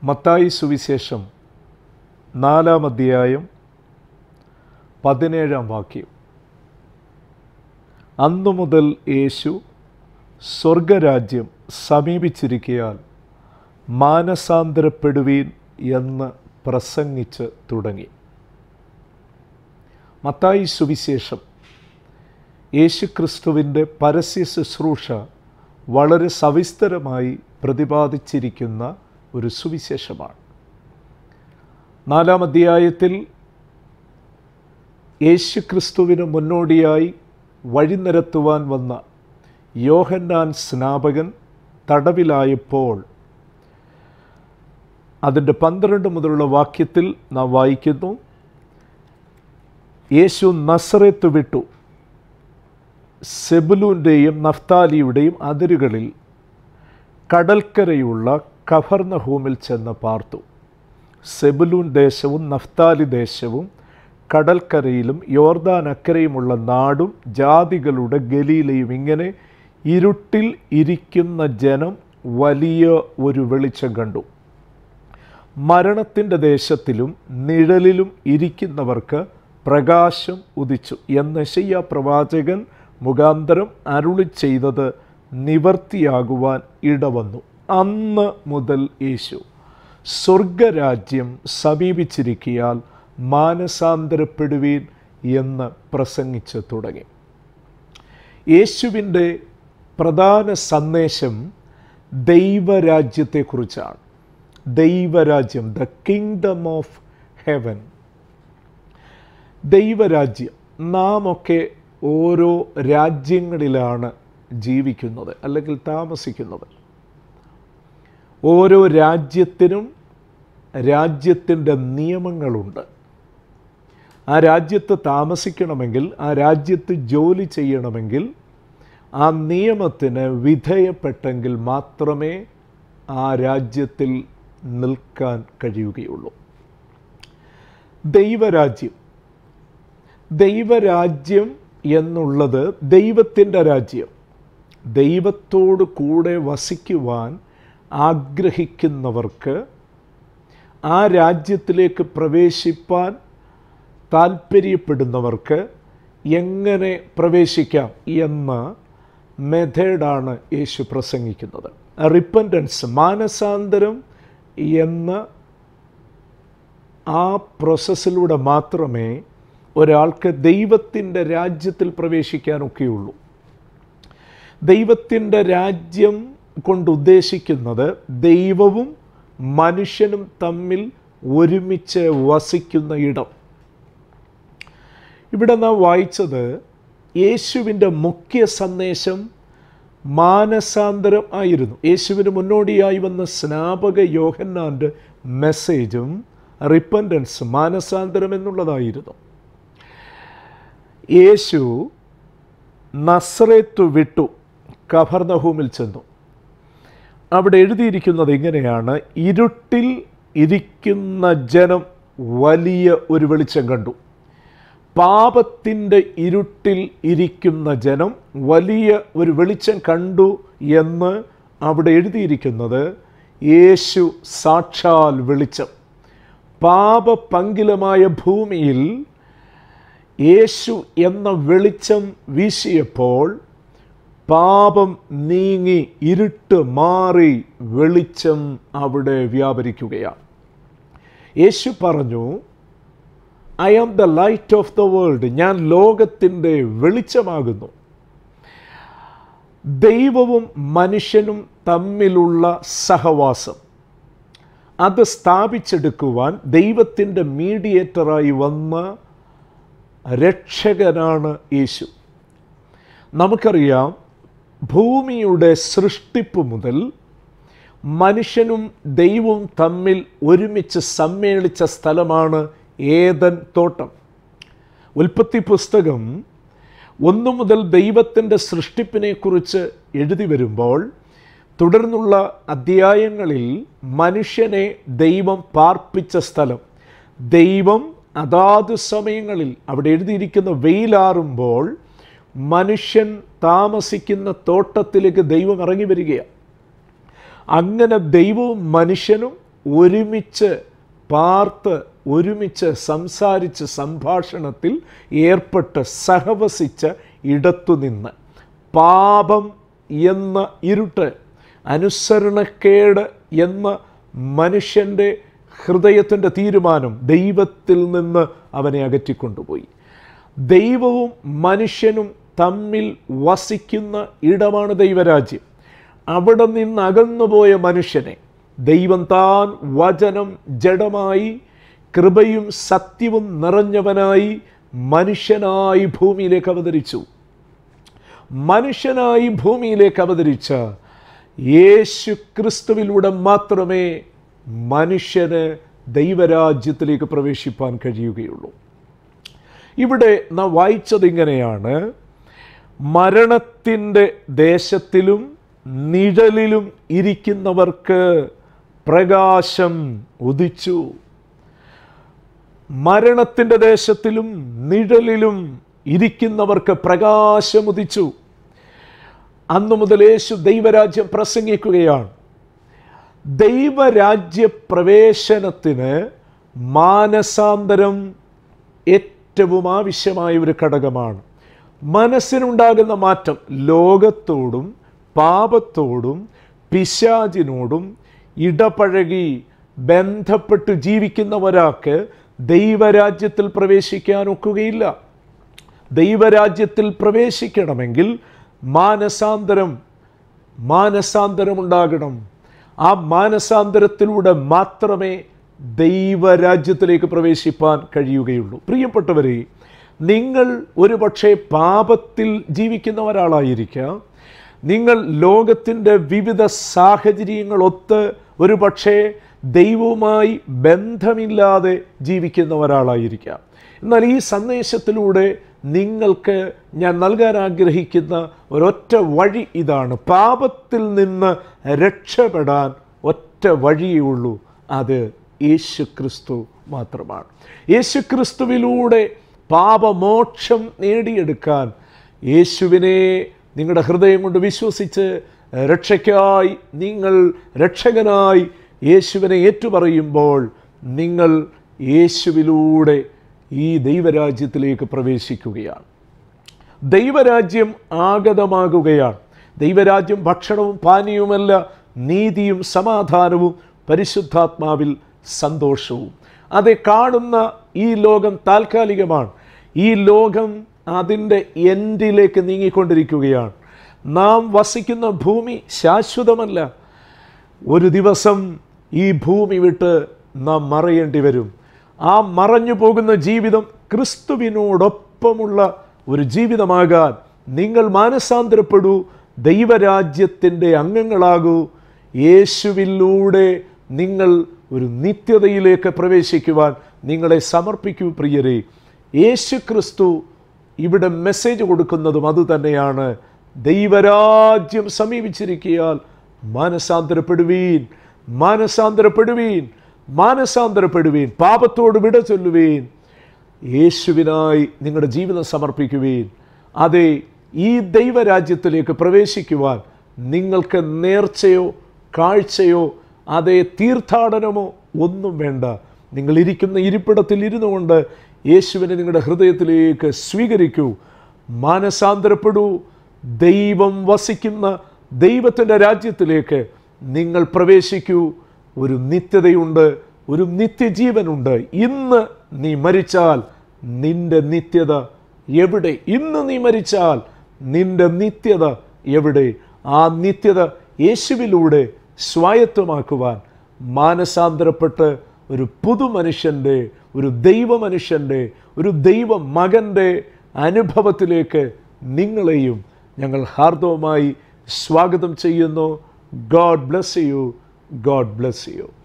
മത്തായി സുവിശേഷം നാലാം അധ്യായം പതിനേഴാം വാക്യം അന്നു മുതൽ യേശു സ്വർഗരാജ്യം സമീപിച്ചിരിക്കയാൽ മാനസാന്തരപ്പെടുവീൻ എന്ന് പ്രസംഗിച്ച് തുടങ്ങി മത്തായി സുവിശേഷം യേശുക്രിസ്തുവിൻ്റെ പരസ്യ ശുശ്രൂഷ വളരെ സവിസ്തരമായി പ്രതിപാദിച്ചിരിക്കുന്ന ഒരു സുവിശേഷമാണ് നാലാം അധ്യായത്തിൽ യേശുക്രിസ്തുവിന് മുന്നോടിയായി വഴിനിരത്തുവാൻ വന്ന യോഹന്നാൻ സ്നാപകൻ തടവിലായപ്പോൾ അതിൻ്റെ പന്ത്രണ്ട് മുതലുള്ള വാക്യത്തിൽ നാം വായിക്കുന്നു യേശു നസറത്ത് വിട്ടു സെബുലൂൻ്റെയും നഫ്താലിയുടെയും അതിരുകളിൽ കടൽക്കരയുള്ള കഫർണഹൂമിൽ ചെന്ന് പാർത്തു സെബുലൂൻ ദേശവും നഫ്താലി ദേശവും കടൽക്കരയിലും യോർദാൻ അക്കരയുമുള്ള നാടും ജാതികളുടെ ഗലീലയും ഇങ്ങനെ ഇരുട്ടിൽ ഇരിക്കുന്ന ജനം വലിയ ഒരു വെളിച്ചം കണ്ടു മരണത്തിൻ്റെ ദേശത്തിലും നിഴലിലും ഇരിക്കുന്നവർക്ക് പ്രകാശം ഉദിച്ചു എന്ന് യശയ്യ പ്രവാചകൻ മുഖാന്തരം അരുളി ചെയ്തത് നിവർത്തിയാകുവാൻ ഇടവന്നു അന്ന് മുതൽ യേശു സ്വർഗരാജ്യം സമീപിച്ചിരിക്കിയാൽ മാനസാന്തരപ്പെടുവീൻ എന്ന് പ്രസംഗിച്ച് തുടങ്ങി യേശുവിൻ്റെ പ്രധാന സന്ദേശം ദൈവരാജ്യത്തെക്കുറിച്ചാണ് ദൈവരാജ്യം ദ കിങ്ഡം ഓഫ് ഹെവൻ ദൈവരാജ്യം നാം ഒക്കെ ഓരോ രാജ്യങ്ങളിലാണ് ജീവിക്കുന്നത് അല്ലെങ്കിൽ താമസിക്കുന്നത് ഓരോ രാജ്യത്തിനും രാജ്യത്തിൻ്റെ നിയമങ്ങളുണ്ട് ആ രാജ്യത്ത് താമസിക്കണമെങ്കിൽ ആ രാജ്യത്ത് ജോലി ചെയ്യണമെങ്കിൽ ആ നിയമത്തിന് വിധേയപ്പെട്ടെങ്കിൽ മാത്രമേ ആ രാജ്യത്തിൽ നിൽക്കാൻ കഴിയുകയുള്ളൂ ദൈവരാജ്യം ദൈവരാജ്യം എന്നുള്ളത് ദൈവത്തിൻ്റെ രാജ്യം ദൈവത്തോട് കൂടെ വസിക്കുവാൻ ആഗ്രഹിക്കുന്നവർക്ക് ആ രാജ്യത്തിലേക്ക് പ്രവേശിപ്പാൻ താല്പര്യപ്പെടുന്നവർക്ക് എങ്ങനെ പ്രവേശിക്കാം എന്ന മെത്തേഡാണ് യേശു പ്രസംഗിക്കുന്നത് റിപ്പൻറ്റൻസ് മാനസാന്തരം എന്ന ആ പ്രോസസ്സിലൂടെ മാത്രമേ ഒരാൾക്ക് ദൈവത്തിൻ്റെ രാജ്യത്തിൽ പ്രവേശിക്കാനൊക്കെയുള്ളൂ ദൈവത്തിൻ്റെ രാജ്യം കൊണ്ട് ഉദ്ദേശിക്കുന്നത് ദൈവവും മനുഷ്യനും തമ്മിൽ ഒരുമിച്ച് വസിക്കുന്ന ഇടം ഇവിടെ നാം വായിച്ചത് യേശുവിൻ്റെ മുഖ്യ സന്ദേശം മാനസാന്തരം ആയിരുന്നു യേശുവിന് മുന്നോടിയായി വന്ന സ്നാപക യോഹന്നാൻ്റെ മെസ്സേജും റിപ്പൻറ്റൻസ് മാനസാന്തരം എന്നുള്ളതായിരുന്നു യേശു നസ്രേത്തു വിട്ടു കഫർനഹൂമിൽ ചെന്നു അവിടെ എഴുതിയിരിക്കുന്നത് ഇങ്ങനെയാണ് ഇരുട്ടിൽ ഇരിക്കുന്ന ജനം വലിയ ഒരു വെളിച്ചം കണ്ടു പാപത്തിൻ്റെ ഇരുട്ടിൽ ഇരിക്കുന്ന ജനം വലിയ ഒരു വെളിച്ചം കണ്ടു എന്ന് അവിടെ എഴുതിയിരിക്കുന്നത് യേശു സാക്ഷാൽ വെളിച്ചം പാപപങ്കിലമായ ഭൂമിയിൽ യേശു എന്ന വെളിച്ചം വീശിയപ്പോൾ പാപം നീങ്ങി ഇരുട്ട് മാറി വെളിച്ചം അവിടെ വ്യാപരിക്കുകയാണ് യേശു പറഞ്ഞു I am the light of the world ഞാൻ ലോകത്തിൻ്റെ വെളിച്ചമാകുന്നു ദൈവവും മനുഷ്യനും തമ്മിലുള്ള സഹവാസം അത് സ്ഥാപിച്ചെടുക്കുവാൻ ദൈവത്തിൻ്റെ മീഡിയേറ്ററായി വന്ന രക്ഷകനാണ് യേശു നമുക്കറിയാം ഭൂമിയുടെ സൃഷ്ടിപ്പ് മുതൽ മനുഷ്യനും ദൈവവും തമ്മിൽ ഒരുമിച്ച് സമ്മേളിച്ച സ്ഥലമാണ് ഏതൻ തോട്ടം ഉൽപ്പത്തി പുസ്തകം ഒന്നു മുതൽ ദൈവത്തിൻ്റെ സൃഷ്ടിപ്പിനെക്കുറിച്ച് എഴുതി വരുമ്പോൾ തുടർന്നുള്ള അധ്യായങ്ങളിൽ മനുഷ്യനെ ദൈവം പാർപ്പിച്ച സ്ഥലം ദൈവം അതാത് സമയങ്ങളിൽ അവിടെ എഴുതിയിരിക്കുന്ന വെയിലാറുമ്പോൾ മനുഷ്യൻ താമസിക്കുന്ന തോട്ടത്തിലേക്ക് ദൈവം ഇറങ്ങി വരികയാണ് അങ്ങനെ ദൈവവും മനുഷ്യനും ഒരുമിച്ച് പാർത്ത് ഒരുമിച്ച് സംസാരിച്ച് സംഭാഷണത്തിൽ ഏർപ്പെട്ട് സഹവസിച്ച ഇടത്തുനിന്ന് പാപം എന്ന ഇരുട്ട് അനുസരണക്കേട് എന്ന മനുഷ്യൻ്റെ ഹൃദയത്തിൻ്റെ തീരുമാനം ദൈവത്തിൽ നിന്ന് അവനെ അകറ്റിക്കൊണ്ടുപോയി ദൈവവും മനുഷ്യനും തമ്മിൽ വസിക്കുന്ന ഇടമാണ് ദൈവരാജ്യം അവിടെ നിന്ന് അകന്നുപോയ മനുഷ്യനെ ദൈവം താൻ വചനം ജഡമായി കൃപയും സത്യവും നിറഞ്ഞവനായി മനുഷ്യനായി ഭൂമിയിലേക്ക് അവതരിച്ചു മനുഷ്യനായി ഭൂമിയിലേക്ക് അവതരിച്ച യേശു ക്രിസ്തുവിലൂടെ മാത്രമേ മനുഷ്യന് ദൈവരാജ്യത്തിലേക്ക് പ്രവേശിപ്പാൻ കഴിയുകയുള്ളൂ ഇവിടെ നാം വായിച്ചത് ഇങ്ങനെയാണ് മരണത്തിൻ്റെ ദേശത്തിലും നിഴലിലും ഇരിക്കുന്നവർക്ക് പ്രകാശം ഉദിച്ചു മരണത്തിൻ്റെ ദേശത്തിലും നിഴലിലും ഇരിക്കുന്നവർക്ക് പ്രകാശം ഉദിച്ചു അന്നു മുതൽ യേശു ദൈവരാജ്യം പ്രസംഗിക്കുകയാണ് ദൈവരാജ്യ പ്രവേശനത്തിന് മാനസാന്തരം ഏറ്റവും ആവശ്യമായ ഒരു ഘടകമാണ് മനസ്സിനുണ്ടാകുന്ന മാറ്റം ലോകത്തോടും പാപത്തോടും പിശാചിനോടും ഇടപഴകി ബന്ധപ്പെട്ട് ജീവിക്കുന്ന ഒരാൾക്ക് ദൈവരാജ്യത്തിൽ പ്രവേശിക്കാൻ ഒക്കുകയില്ല ദൈവരാജ്യത്തിൽ പ്രവേശിക്കണമെങ്കിൽ മാനസാന്തരം മാനസാന്തരമുണ്ടാകണം ആ മാനസാന്തരത്തിലൂടെ മാത്രമേ ദൈവരാജ്യത്തിലേക്ക് പ്രവേശിപ്പാൻ കഴിയുകയുള്ളൂ പ്രിയപ്പെട്ടവരെ നിങ്ങൾ ഒരുപക്ഷെ പാപത്തിൽ ജീവിക്കുന്ന ഒരാളായിരിക്കാം നിങ്ങൾ ലോകത്തിൻ്റെ വിവിധ സാഹചര്യങ്ങളൊത്ത് ഒരു പക്ഷേ ദൈവവുമായി ബന്ധമില്ലാതെ ജീവിക്കുന്ന ഒരാളായിരിക്കാം എന്നാൽ ഈ സന്ദേശത്തിലൂടെ നിങ്ങൾക്ക് ഞാൻ നൽകാൻ ആഗ്രഹിക്കുന്ന ഒരൊറ്റ വഴി ഇതാണ് പാപത്തിൽ നിന്ന് രക്ഷപ്പെടാൻ ഒറ്റ വഴിയേ ഉള്ളൂ അത് യേശു ക്രിസ്തു മാത്രമാണ് യേശു ക്രിസ്തുവിലൂടെ പാപമോക്ഷം നേടിയെടുക്കാൻ യേശുവിനെ നിങ്ങളുടെ ഹൃദയം കൊണ്ട് വിശ്വസിച്ച് രക്ഷയ്ക്കായി നിങ്ങൾ രക്ഷകനായി യേശുവിനെ ഏറ്റുപറയുമ്പോൾ നിങ്ങൾ യേശുവിലൂടെ ഈ ദൈവരാജ്യത്തിലേക്ക് പ്രവേശിക്കുകയാണ് ദൈവരാജ്യം ആഗതമാകുകയാണ് ദൈവരാജ്യം ഭക്ഷണവും പാനീയവുമല്ല നീതിയും സമാധാനവും പരിശുദ്ധാത്മാവിൽ സന്തോഷവും അത് കാണുന്ന ഈ ലോകം താൽക്കാലികമാണ് ഈ ലോകം അതിൻ്റെ എൻഡിലേക്ക് നീങ്ങിക്കൊണ്ടിരിക്കുകയാണ് നാം വസിക്കുന്ന ഭൂമി ശാശ്വതമല്ല ഒരു ദിവസം ഈ ഭൂമി വിട്ട് നാം മറയേണ്ടി വരും ആ മറഞ്ഞു പോകുന്ന ജീവിതം ക്രിസ്തുവിനോടൊപ്പമുള്ള ഒരു ജീവിതമാകാൻ നിങ്ങൾ മാനസാന്തരപ്പെടൂ ദൈവരാജ്യത്തിൻ്റെ അംഗങ്ങളാകൂ യേശുവിലൂടെ നിങ്ങൾ ഒരു നിത്യതയിലേക്ക് പ്രവേശിക്കുവാൻ നിങ്ങളെ സമർപ്പിക്കൂ പ്രിയരെ യേശു ക്രിസ്തു ഇവിടെ മെസ്സേജ് കൊടുക്കുന്നതും അതുതന്നെയാണ് ദൈവരാജ്യം സമീപിച്ചിരിക്കിയാൽ മാനസാന്തരപ്പെടുവീൻ മാനസാന്തരപ്പെടുവീൻ മാനസാന്തരപ്പെടുവീൻ പാപത്തോട് വിട ചൊല്ലുവീൻ യേശുവിനായി നിങ്ങളുടെ ജീവിതം സമർപ്പിക്കുവീൻ അതെ ഈ ദൈവരാജ്യത്തിലേക്ക് പ്രവേശിക്കുവാൻ നിങ്ങൾക്ക് നേർച്ചയോ കാഴ്ചയോ അതേ തീർത്ഥാടനമോ ഒന്നും വേണ്ട നിങ്ങൾ ഇരിക്കുന്ന ഇരിപ്പിടത്തിൽ ഇരുന്നു കൊണ്ട് യേശുവിനെ നിങ്ങളുടെ ഹൃദയത്തിലേക്ക് സ്വീകരിക്കൂ മാനസാന്തരപ്പെടൂ ദൈവം വസിക്കുന്ന ദൈവത്തിൻ്റെ രാജ്യത്തിലേക്ക് നിങ്ങൾ പ്രവേശിക്കൂ ഒരു നിത്യതയുണ്ട് ഒരു നിത്യജീവനുണ്ട് ഇന്ന് നീ മരിച്ചാൽ നിന്റെ നിത്യത എവിടെ ഇന്ന് നീ മരിച്ചാൽ നിന്റെ നിത്യത എവിടെ ആ നിത്യത യേശുവിലൂടെ സ്വായത്തമാക്കുവാൻ മാനസാന്തരപ്പെട്ട് ഒരു പുതുമനുഷ്യൻ്റെ ഒരു ദൈവമനുഷ്യൻ്റെ ഒരു ദൈവ മകൻ്റെ അനുഭവത്തിലേക്ക് നിങ്ങളെയും ഞങ്ങൾ ഹാർദവമായി സ്വാഗതം ചെയ്യുന്നു God bless you God bless U